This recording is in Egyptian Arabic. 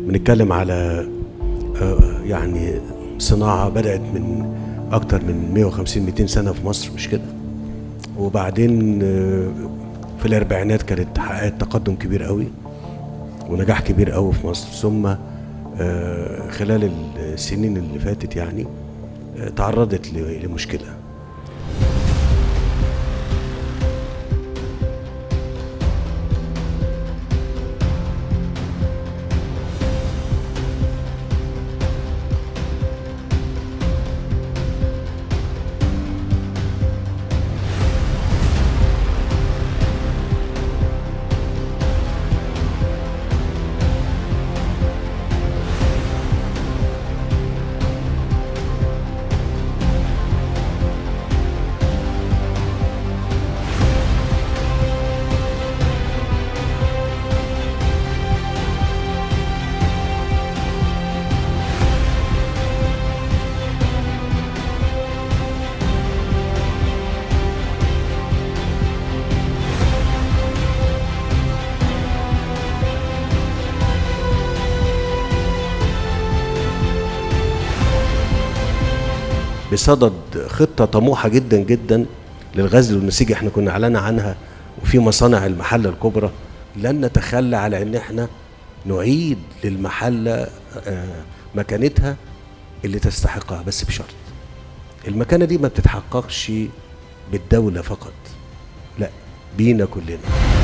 بنتكلم على آه، يعني صناعة بدأت من أكتر من 150 200 سنة في مصر مش كده وبعدين آه، في الأربعينات كانت حققت تقدم كبير قوي ونجاح كبير قوي في مصر ثم آه، خلال السنين اللي فاتت يعني آه، تعرضت ل- لمشكلة بصدد خطة طموحة جدا جدا للغزل والنسيج احنا كنا اعلنا عنها وفي مصانع المحلة الكبرى لن نتخلى على ان احنا نعيد للمحلة آه، مكانتها اللي تستحقها بس بشرط المكانة دي ما بتتحققش بالدولة فقط لا بينا كلنا